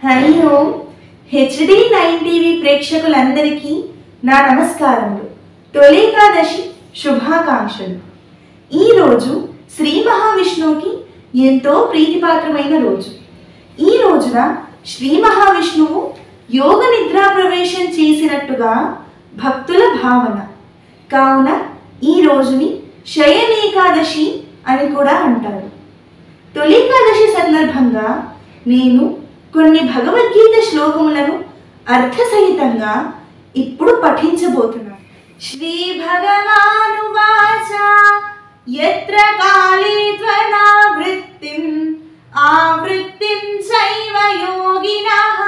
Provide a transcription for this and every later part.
Hari Om HD nine TV ప్రేక్షకులందరికీ నా నమస్కారములు తొలికాదశి శుభాకాంక్షలు ఈరోజు శ్రీ మహావిష్ణువుకి ఎంతో ప్రీతిపాత్రమైన రోజు ఈ రోజున శ్రీ మహావిష్ణువు యోగ నిద్రా ప్రవేశం చేసినట్టుగా భక్తుల భావన కావున ఈ రోజుని శయనేకాదశి అని కూడా అంటారు తొలికాదశి సందర్భంగా నేను కొన్ని భగవద్గీత శ్లోకములను అర్థసహితంగా ఇప్పుడు పఠించబోతున్నాను శ్రీ భగవానువాచ ఎత్ర కాళే త్వనావృత్తిం ఆవృత్తిం చైవ యోగినః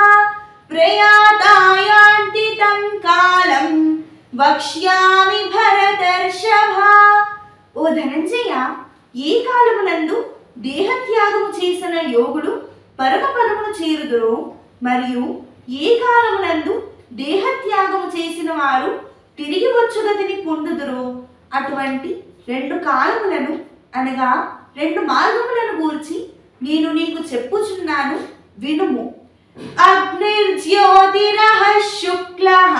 ప్రయాతాయాంతి తం కాలం వక్ష్యామి భరతర్షభ ఓ ధనంజయ ఏ కాలమునందు దేహత్యాగము చేసిన యోగులు పరమపదమును చేరుదురో మరియు ఏ కాలమునందు దేహత్యాగము చేసిన వారు తిరిగి వచ్చుగతిని పొందుదురో అటువంటి రెండు కాలములను అనగా రెండు మార్గములను గూర్చి నేను నీకు చెప్పుచున్నాను వినుము అగ్నిర్జ్యోతిరః శుక్లః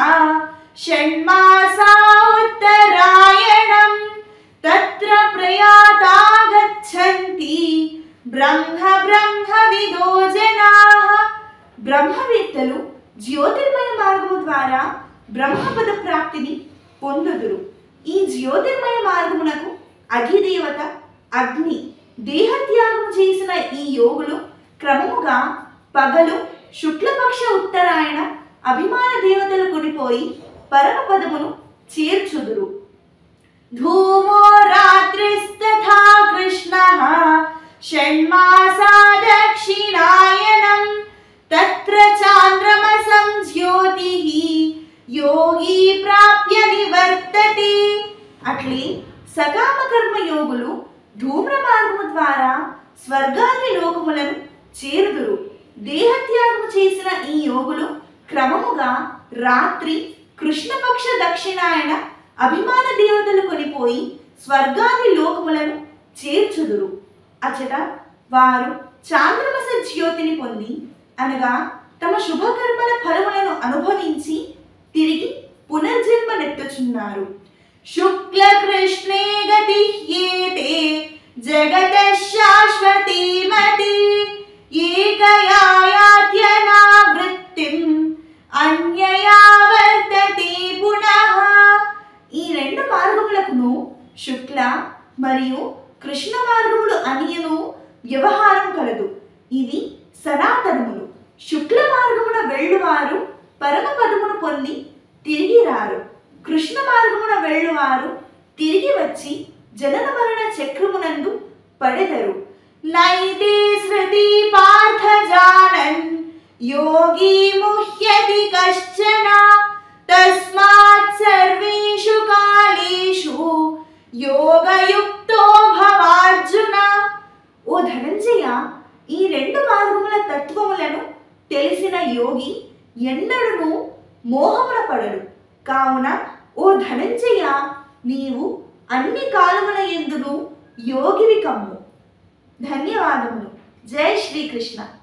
షణ్మాసా ఉత్తరాయణం తత్ర ప్రయాతా గచ్చంతి బ్రహ్మ బ్రహ్మ విదో జనాః బ్రహ్మవేత్తలు జ్యోతిర్మయ మార్గము ద్వారా బ్రహ్మపద ప్రాప్తిని పొందుదురు ఈ జ్యోతిర్మయ మార్గమునకు అధిదేవత అగ్ని దేహత్యాగం చేసిన ఈ యోగులు క్రమముగా పగలు శుక్లపక్ష ఉత్తరాయణ అభిమాన దేవతలు కొనిపోయి పరమపదమును చేర్చుదురు ధూమో రాత్రిస్తథా కృష్ణః షణ్మాసా దక్షిణాయనం తత్ర చాంద్రమసం జ్యోతిః యోగి ప్రాప్య నివర్తతే అట్లే సకామ కర్మ యోగులు ధూమ్ర మార్గము ద్వారా స్వర్గాది లోకములను చేరుదురు దేహత్యాగము చేసిన ఈ యోగులు క్రమముగా రాత్రి కృష్ణపక్ష దక్షిణాయన అభిమాన దేవతలు కొనిపోయి స్వర్గాది లోకములను చేర్చుదురు అచట వారు చాంద్రమస జ్యోతిని పొంది అనగా తమ శుభకర్మల ఫలములను అనుభవించి తిరిగి పునర్జన్మనెత్తుచున్నారు శుక్ల కృష్ణే గతి ఏతే జగత శాశ్వతీ మతి ఏకయాయాత్యనావృత్తిం అన్యయా వర్తతే పునః ఈ రెండు మార్గములకును శుక్ల మరియు కృష్ణ మార్గములు అనియను వ్యవహారం కలదు ఇవి సనాతనములు శుక్ల మార్గమున వెళ్ళువారు పరమపదమును పొంది తిరిగి రారు కృష్ణ మార్గమున వెళ్ళువారు తిరిగి వచ్చి జనన మరణ చక్రమునందు పడెదరు నైతే శృతి పార్థ జానన్ యోగి ముహ్యతి కశ్చన తస్మాత్ సర్వేషు కాలేషు యోగయుక్తో భవార్జున ఓ ధనంజయ ఈ రెండు మార్గముల తత్వములను తెలిసిన యోగి ఎన్నడూ మోహమున పడడు కావున ఓ ధనంజయ నీవు అన్ని కాలముల ఎందును యోగివి కమ్ము ధన్యవాదములు జై శ్రీకృష్ణ